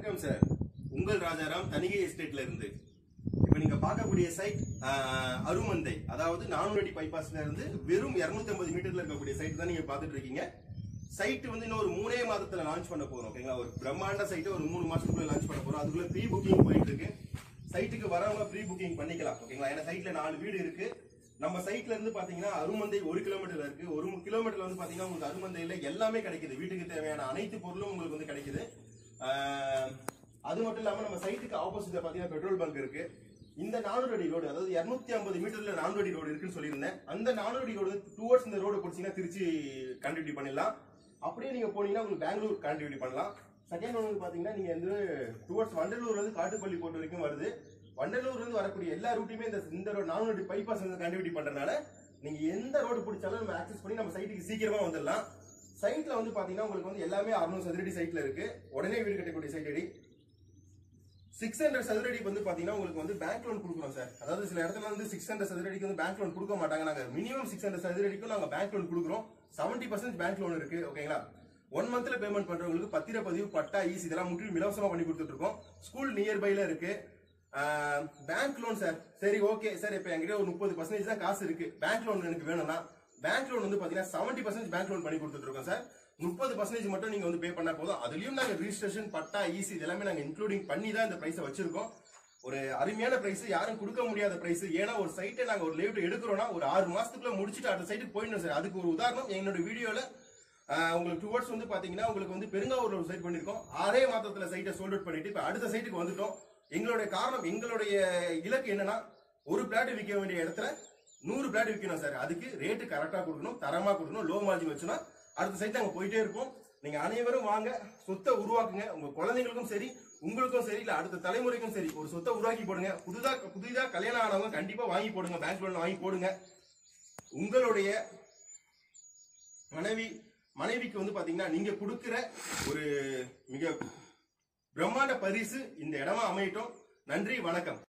வணக்கம் சார் உங்கள் ராஜாராம் தனிகை எஸ்டேட்ல இருந்து இப்ப நீங்க பார்க்கக்கூடிய சைட் அருமந்தை அதாவது நானூறு அடி பைபாஸ்ல இருந்து வெறும் 250 மீட்டர்ல இருக்கக்கூடிய சைட் தான் நீங்க பார்த்துட்டு இருக்கீங்க சைட் வந்து இன்னும் ஒரு மூணே மாதத்துல லான்ச் பண்ண போறோம் ஓகேங்களா ஒரு பிரம்மாண்ட சைட்டை ஒரு மூணு மாசத்துக்குள்ள லான்ச் பண்ண போறோம் அதுக்குள்ள ப்ரீ புக்கிங் போயிட்டு இருக்கு சைட்டுக்கு வரவங்க ப்ரீ புக்கிங் பண்ணிக்கலாம் ஓகேங்களா ஏன்னா சைட்ல நாலு வீடு இருக்கு நம்ம சைட்ல இருந்து பாத்தீங்கன்னா அருமந்தை ஒரு கிலோமீட்டர்ல இருக்கு ஒரு கிலோமீட்டர்ல வந்து பாத்தீங்கன்னா உங்களுக்கு அருமந்தையில எல்லாமே கிடைக்குது வீட்டுக்கு தேவையான அனைத்து பொருளும் உங்களுக்கு வந்து கிடைக்குது ஆஹ், அது மட்டும் இல்லாம நம்ம சைட்டுக்கு ஆப்போசிட்ல பாத்தீங்கன்னா பெட்ரோல் பங்க் இருக்கு இந்த நானூறு அடி ரோடு அதாவது 250 ஐம்பது மீட்டர்ல நானூறு அடி ரோடு இருக்குன்னு சொல்லியிருந்தேன் அந்த நானூறு அடி ரோடு டுவர்ட்ஸ் இந்த ரோடு பிடிச்சீங்கன்னா திருச்சி கண்டினியூட்டி பண்ணிடலாம் அப்படியே நீங்க போனீங்கன்னா உங்களுக்கு பெங்களூர் கண்டினியூட்டி பண்ணலாம் செகண்ட் ஒன்று பாத்தீங்கன்னா நீங்க வந்து டுவர்ட்ஸ் வண்டலூர்ல இருந்து காட்டுப்பள்ளி போட்டு வரைக்கும் வருது வண்டலூர்ல இருந்து வரக்கூடிய எல்லா ரூட்டையுமே இந்த இந்த ரோடு நானூறு அடி பைபாஸ் வந்து கண்டினியூட்டி பண்றதுனால நீங்க எந்த ரோடு பிடிச்சாலும் நம்ம ஆக்சஸ் பண்ணி நம்ம சைட்டுக்கு சீக்கிரமா வந்துடலாம் சைட்ல வந்து பாத்தீங்கன்னா உங்களுக்கு வந்து எல்லாமே அறுநூறு சதுரடி சைட்ல இருக்கு உடனே வீடு கட்டக்கூடிய சைட் அடி சிக்ஸ் ஹண்ட்ரட் சதுரடி வந்து பாத்தீங்கன்னா உங்களுக்கு வந்து பேங்க் லோன் கொடுக்குறோம் சார் அதாவது சில இடத்துல வந்து சிக்ஸ் ஹண்ட்ரட் சதுரடிக்கு வந்து பேங்க் லோன் கொடுக்க மாட்டாங்க நாங்க மினிமம் சிக்ஸ் ஹண்ட்ரட் சதுரடிக்கும் நாங்க பேங்க் லோன் கொடுக்குறோம் செவன்டி பர்சன்ட் பேங்க் லோன் இருக்கு ஓகேங்களா ஒன் மந்த்ல பேமெண்ட் பண்றவங்களுக்கு பத்திரப்பதிவு பட்டா ஈஸ் இதெல்லாம் முற்றிலும் இலவசமா பண்ணி கொடுத்துட்டு இருக்கோம் ஸ்கூல் நியர்பைல இருக்கு பேங்க் லோன் சார் சரி ஓகே சார் இப்ப என்கிட்ட ஒரு முப்பது பர்சன்டேஜ் தான் காசு இருக்கு பேங்க் லோன் எனக்கு வேணும்னா பேங்க் லோன் வந்து பாத்தீங்கன்னா செவன்டி பர்சன்ட் பேங்க் லோன் பண்ணி கொடுத்துட்டு இருக்கோம் சார் முப்பது பர்சன்டேஜ் மட்டும் நீங்க வந்து பே பண்ணா போதும் அதுலயும் நாங்க ரிஜிஸ்ட்ரேஷன் பட்டா ஈசி இதெல்லாமே நாங்க இன்க்ளூடிங் பண்ணி தான் இந்த பிரைஸை வச்சிருக்கோம் ஒரு அருமையான பிரைஸ் யாரும் கொடுக்க முடியாத பிரைஸ் ஏன்னா ஒரு சைட்டை நாங்க ஒரு லேவுட் எடுக்கிறோம்னா ஒரு ஆறு மாசத்துக்குள்ள முடிச்சுட்டு அடுத்த சைட்டுக்கு போயிடணும் சார் அதுக்கு ஒரு உதாரணம் என்னோட வீடியோல ஆஹ், உங்களுக்கு டுவர்ட்ஸ் வந்து பாத்தீங்கன்னா உங்களுக்கு வந்து பெருங்காவூர்ல ஒரு சைட் பண்ணிருக்கோம் ஆறே மாதத்துல சைட்டை சோல்ட் அவுட் பண்ணிட்டு இப்ப அடுத்த சைட்டுக்கு வந்துட்டோம் எங்களுடைய காரணம் எங்களுடைய இலக்கு என்னன்னா ஒரு பிளாட் விற்க வேண்டிய இடத்துல நூறு பிளாட் விற்கணும் சார் அதுக்கு ரேட்டு கரெக்டா கொடுக்கணும் தரமா கொடுக்கணும் லோ மார்ஜின் வச்சுனா அடுத்த சைட் நாங்க போயிட்டே இருப்போம் நீங்க அனைவரும் வாங்க சொத்தை உருவாக்குங்க உங்க குழந்தைங்களுக்கும் சரி உங்களுக்கும் சரி இல்ல அடுத்த தலைமுறைக்கும் சரி ஒரு சொத்தை உருவாக்கி போடுங்க புதுதா புதிதா கல்யாணம் ஆனவங்க கண்டிப்பா வாங்கி போடுங்க பேங்க் லோன் வாங்கி போடுங்க உங்களுடைய மனைவி மனைவிக்கு வந்து பாத்தீங்கன்னா நீங்க கொடுக்கிற ஒரு மிக பிரம்மாண்ட பரிசு இந்த இடமா அமையட்டும் நன்றி வணக்கம்